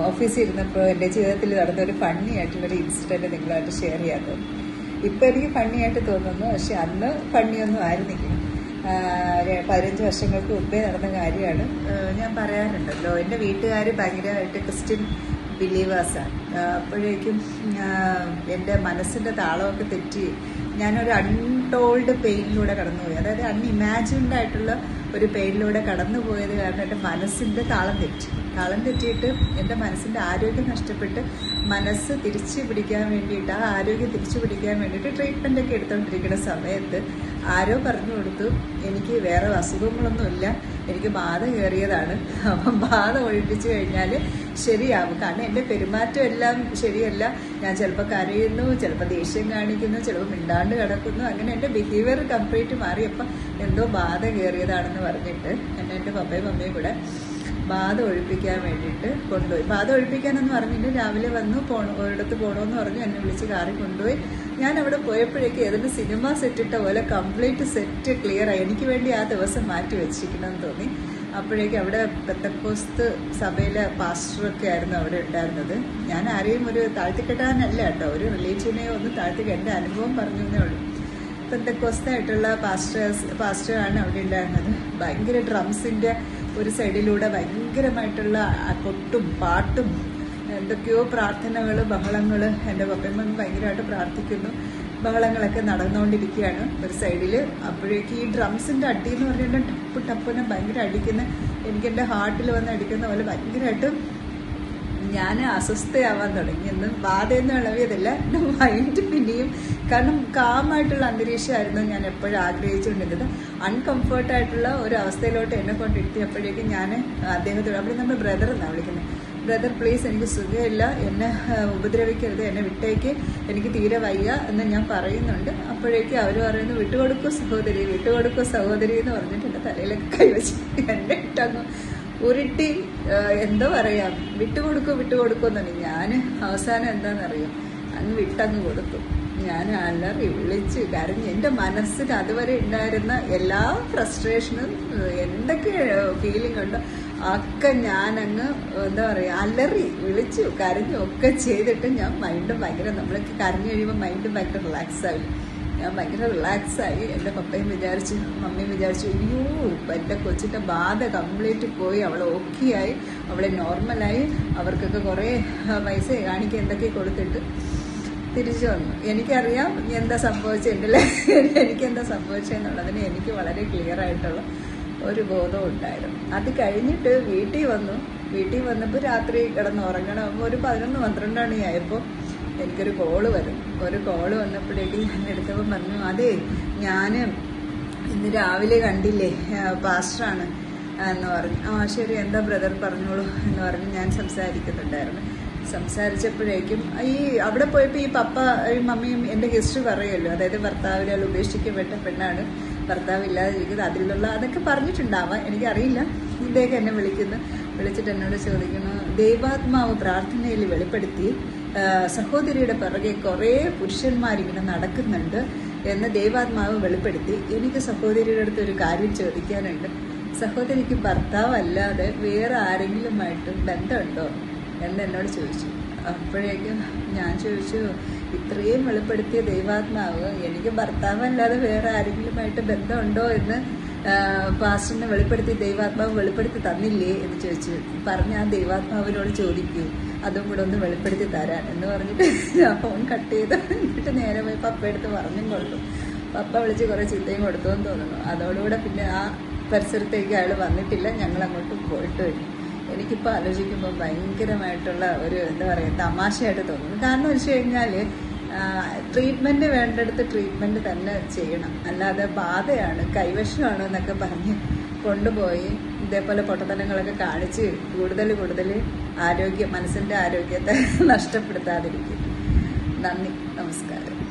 ഓഫീസിൽ ഇരുന്നപ്പോൾ എൻ്റെ ജീവിതത്തിൽ നടന്ന ഒരു ഫണ്ണി ആയിട്ടുള്ളൊരു ഇൻസിഡൻറ്റ് നിങ്ങളായിട്ട് ഷെയർ ചെയ്യാൻ തോന്നുന്നു ഇപ്പം എനിക്ക് ഫണ്ണി ആയിട്ട് തോന്നുന്നു പക്ഷെ അന്ന് ഫണ്ണിയൊന്നും ആയിരുന്നില്ല ആ, രെ- പതിനഞ്ച് വർഷങ്ങൾക്ക് മുമ്പേ നടന്ന കാര്യമാണ് ആ, ഞാൻ പറയാറുണ്ടല്ലോ എൻ്റെ വീട്ടുകാർ ഭയങ്കരമായിട്ട് ക്രിസ്ത്യൻ ബിലീവേഴ്സാണ് അപ്പോഴേക്കും ആ, എൻ്റെ മനസ്സിൻ്റെ താളമൊക്കെ തെറ്റി ഞാനൊരു അൺടോൾഡ് പെയിനിലൂടെ കടന്നുപോയി അതായത് അൺഇമാജിൻഡ് ആയിട്ടുള്ള ഒരു പെയിനിലൂടെ കടന്നു പോയത് കാരണം എൻ്റെ മനസ്സിൻ്റെ താളം തെറ്റി താളം തെറ്റിയിട്ട് എൻ്റെ മനസ്സിൻ്റെ ആരോഗ്യം നഷ്ടപ്പെട്ട് മനസ്സ് തിരിച്ചു പിടിക്കാൻ വേണ്ടിയിട്ട് ആ ആരോഗ്യം തിരിച്ചു പിടിക്കാൻ വേണ്ടിയിട്ട് ട്രീറ്റ്മെൻ്റ് ഒക്കെ എടുത്തുകൊണ്ടിരിക്കുന്ന സമയത്ത് ആരോ പറഞ്ഞു കൊടുത്തു എനിക്ക് വേറെ അസുഖങ്ങളൊന്നുമില്ല എനിക്ക് ബാധ കയറിയതാണ് അപ്പം ബാധ ഒഴിപ്പിച്ചു കഴിഞ്ഞാൽ ശരിയാവും കാരണം എൻ്റെ പെരുമാറ്റം എല്ലാം ശരിയല്ല ഞാൻ ചിലപ്പോൾ കരയുന്നു ചിലപ്പോൾ ദേഷ്യം കാണിക്കുന്നു ചിലപ്പോൾ മിണ്ടാണ്ട് കിടക്കുന്നു അങ്ങനെ എൻ്റെ ബിഹേവിയർ കംപ്ലീറ്റ് മാറിയപ്പോൾ എന്തോ ബാധ കയറിയതാണെന്ന് പറഞ്ഞിട്ട് എന്നെ എൻ്റെ പപ്പയും മമ്മിയും കൂടെ ബാധ ഒഴിപ്പിക്കാൻ വേണ്ടിയിട്ട് കൊണ്ടുപോയി ബാധ ഒഴിപ്പിക്കാനെന്ന് പറഞ്ഞിട്ട് രാവിലെ വന്നു പോണോ ഒരിടത്ത് പോകണമെന്ന് പറഞ്ഞു എന്നെ വിളിച്ച് കാറിൽ കൊണ്ടുപോയി ഞാൻ അവിടെ പോയപ്പോഴേക്ക് ഏതൊരു സിനിമ സെറ്റ് ഇട്ട പോലെ കംപ്ലീറ്റ് സെറ്റ് ക്ലിയർ ആയി എനിക്ക് വേണ്ടി ആ ദിവസം മാറ്റി വെച്ചിരിക്കണമെന്ന് തോന്നി അപ്പോഴേക്ക് അവിടെ പെത്തക്കോസ്ത് സഭയിലെ പാസ്റ്ററൊക്കെ ആയിരുന്നു അവിടെ ഉണ്ടായിരുന്നത് ഞാൻ ആരെയും ഒരു താഴ്ത്തിക്കെട്ടാനല്ല കേട്ടോ ഒരു റിലേറ്റീവിനെയോ ഒന്ന് താഴ്ത്തിക്ക് എൻ്റെ അനുഭവം പറഞ്ഞു എന്നേ ഉള്ളൂ പെന്തക്കോസ്തായിട്ടുള്ള പാസ്റ്റേഴ്സ് പാസ്റ്ററാണ് അവിടെ ഉണ്ടായിരുന്നത് ഭയങ്കര ഡ്രംസിൻ്റെ ഒരു സൈഡിലൂടെ ഭയങ്കരമായിട്ടുള്ള ആ കൊട്ടും പാട്ടും എന്തൊക്കെയോ പ്രാർത്ഥനകൾ ബഹളങ്ങൾ എൻ്റെ പപ്പയമ്മ ഭയങ്കരമായിട്ട് പ്രാർത്ഥിക്കുന്നു ബഹളങ്ങളൊക്കെ നടന്നുകൊണ്ടിരിക്കുകയാണ് ഒരു സൈഡിൽ അപ്പോഴേക്ക് ഈ ഡ്രംസിൻ്റെ അടി എന്ന് പറഞ്ഞിട്ട് ടപ്പ് ടപ്പിനെ ഭയങ്കര അടിക്കുന്ന എനിക്ക് എൻ്റെ ഹാർട്ടിൽ വന്ന് അടിക്കുന്ന പോലെ ഭയങ്കരമായിട്ട് ഞാൻ അസ്വസ്ഥയാവാൻ തുടങ്ങി എന്ന് ബാധയൊന്നും ഇളവിയതല്ല എൻ്റെ മൈൻഡ് പിന്നെയും കാരണം കാമായിട്ടുള്ള അന്തരീക്ഷമായിരുന്നു ഞാൻ എപ്പോഴും ആഗ്രഹിച്ചുകൊണ്ടിരുന്നത് അൺകംഫർട്ടായിട്ടുള്ള ഒരു അവസ്ഥയിലോട്ട് എന്നെ കൊണ്ടിരുത്തിയപ്പോഴേക്കും ഞാൻ അദ്ദേഹത്തോട് അവിടെ നമ്മൾ ബ്രദർ എന്നാണ് വിളിക്കുന്നത് ബ്രദർ പ്ലീസ് എനിക്ക് സുഖമില്ല എന്നെ ആ, ഉപദ്രവിക്കരുത് എന്നെ വിട്ടേക്ക് എനിക്ക് തീരെ വയ്യ എന്ന് ഞാൻ പറയുന്നുണ്ട് അപ്പോഴേക്കും അവർ പറയുന്നു വിട്ടുകൊടുക്കൂ സഹോദരി വിട്ടുകൊടുക്കൂ സഹോദരി എന്ന് പറഞ്ഞിട്ട് എൻ്റെ തലയിലൊക്കെ കൈവച്ച് എന്നെ ഇട്ടങ്ങ് ഉരുട്ടി ആ, എന്താ പറയാ വിട്ടുകൊടുക്കൂ വിട്ടുകൊടുക്കൂ എന്നാണ് ഞാൻ അവസാനം എന്താണെന്നറിയാം അങ്ങ് വിട്ടങ്ങ് കൊടുത്തു ഞാൻ അലറി വിളിച്ച് കരഞ്ഞ് എൻ്റെ മനസ്സിൽ അതുവരെ ഉണ്ടായിരുന്ന എല്ലാ ഫ്രസ്ട്രേഷനും എന്തൊക്കെ ഫീലിംഗ് ഉണ്ടോ ഒക്കെ ഞാനങ്ങ് എന്താ പറയുക അലറി വിളിച്ചു കരഞ്ഞു ഒക്കെ ചെയ്തിട്ട് ഞാൻ മൈൻഡ് ഭയങ്കര നമ്മളൊക്കെ കരഞ്ഞു കഴിയുമ്പോൾ മൈൻഡ് ഭയങ്കര റിലാക്സ് ആവില്ല ഞാൻ ഭയങ്കര റിലാക്സ് ആയി എൻ്റെ പപ്പയും വിചാരിച്ചു മമ്മിയും വിചാരിച്ചു അയ്യോ ഇപ്പം എൻ്റെ കൊച്ചിൻ്റെ ബാധ കംപ്ലീറ്റ് പോയി അവൾ ഓക്കെ ആയി അവളെ നോർമലായി അവർക്കൊക്കെ കുറേ ആ, പൈസ കാണിക്കുക എന്തൊക്കെ കൊടുത്തിട്ട് തിരിച്ചു വന്നു എനിക്കറിയാം എന്താ സംഭവിച്ചത് എൻ്റെ ലൈഫിൽ എനിക്കെന്താ സംഭവിച്ചതെന്നുള്ളതിന് എനിക്ക് വളരെ ക്ലിയർ ആയിട്ടുള്ള ഒരു ബോധം ഉണ്ടായിരുന്നു അത് കഴിഞ്ഞിട്ട് വീട്ടിൽ വന്നു വീട്ടിൽ വന്നപ്പോൾ രാത്രി കിടന്ന് ഉറങ്ങണം ഒരു പതിനൊന്ന് പന്ത്രണ്ട് മണിയായപ്പോൾ എനിക്കൊരു കോള് വരും ഒരു കോള് വന്നപ്പോഴേക്കും ഞാൻ എടുത്തപ്പോൾ പറഞ്ഞു അതെ ഞാൻ ഇന്ന് രാവിലെ കണ്ടില്ലേ ആ, പാസ്റ്ററാണ് എന്ന് പറഞ്ഞു ആ ശരി എന്താ ബ്രദർ പറഞ്ഞോളൂ എന്ന് പറഞ്ഞ് ഞാൻ സംസാരിക്കുന്നുണ്ടായിരുന്നു സംസാരിച്ചപ്പോഴേക്കും ഈ അവിടെ പോയപ്പോൾ ഈ പപ്പ ഈ മമ്മിയും എൻ്റെ ഹിസ്റ്ററി പറയുമല്ലോ അതായത് ഭർത്താവിനാൽ ഉപേക്ഷിക്കപ്പെട്ട പെണ്ണാണ് ഭർത്താവ് ഇല്ലാതിരിക്കുന്നത് അതിലുള്ള അതൊക്കെ പറഞ്ഞിട്ടുണ്ടാവാം എനിക്കറിയില്ല ഇദ്ദേഹം എന്നെ വിളിക്കുന്നു വിളിച്ചിട്ട് എന്നോട് ചോദിക്കുന്നു ദൈവാത്മാവ് പ്രാർത്ഥനയിൽ വെളിപ്പെടുത്തി ആ, സഹോദരിയുടെ പിറകെ കുറേ പുരുഷന്മാരിങ്ങനെ നടക്കുന്നുണ്ട് എന്ന് ദൈവാത്മാവ് വെളിപ്പെടുത്തി എനിക്ക് സഹോദരിയുടെ അടുത്ത് ഒരു കാര്യം ചോദിക്കാനുണ്ട് സഹോദരിക്ക് ഭർത്താവ് അല്ലാതെ വേറെ ആരെങ്കിലുമായിട്ട് ബന്ധമുണ്ടോ എന്ന് എന്നോട് ചോദിച്ചു അപ്പോഴേക്കും ഞാൻ ചോദിച്ചു ഇത്രയും വെളിപ്പെടുത്തിയ ദൈവാത്മാവ് എനിക്ക് ഭർത്താവല്ലാതെ വേറെ ആരെങ്കിലുമായിട്ട് ബന്ധമുണ്ടോ എന്ന് ആ, പാസ്റ്ററിനെ വെളിപ്പെടുത്തി ദൈവാത്മാവ് വെളിപ്പെടുത്തി തന്നില്ലേ എന്ന് ചോദിച്ചു പറഞ്ഞ ആ ദൈവാത്മാവിനോട് ചോദിക്കൂ അതും കൂടെ ഒന്ന് വെളിപ്പെടുത്തി തരാൻ എന്ന് പറഞ്ഞിട്ട് ഞാൻ ഫോൺ കട്ട് ചെയ്ത് എന്നിട്ട് നേരെ പോയി പപ്പയെടുത്ത് പറഞ്ഞും കൊടുത്തു പപ്പ വിളിച്ച് കുറേ ചീത്തയും കൊടുത്തു എന്ന് തോന്നുന്നു അതോടുകൂടെ പിന്നെ ആ പരിസരത്തേക്ക് അയാൾ വന്നിട്ടില്ല ഞങ്ങൾ അങ്ങോട്ട് പോയിട്ട് വരും എനിക്കിപ്പോൾ ആലോചിക്കുമ്പോൾ ഭയങ്കരമായിട്ടുള്ള ഒരു എന്താ പറയുക തമാശയായിട്ട് തോന്നുന്നു കാരണം വെച്ച് കഴിഞ്ഞാൽ ട്രീറ്റ്മെൻറ്റ് വേണ്ടടുത്ത് ട്രീറ്റ്മെൻറ്റ് തന്നെ ചെയ്യണം അല്ലാതെ ബാധയാണ് കൈവശമാണ് എന്നൊക്കെ പറഞ്ഞ് കൊണ്ടുപോയി ഇതേപോലെ പൊട്ടത്തനങ്ങളൊക്കെ കാണിച്ച് കൂടുതൽ കൂടുതൽ ആരോഗ്യം മനസ്സിൻ്റെ ആരോഗ്യത്തെ നഷ്ടപ്പെടുത്താതിരിക്കും നന്ദി നമസ്കാരം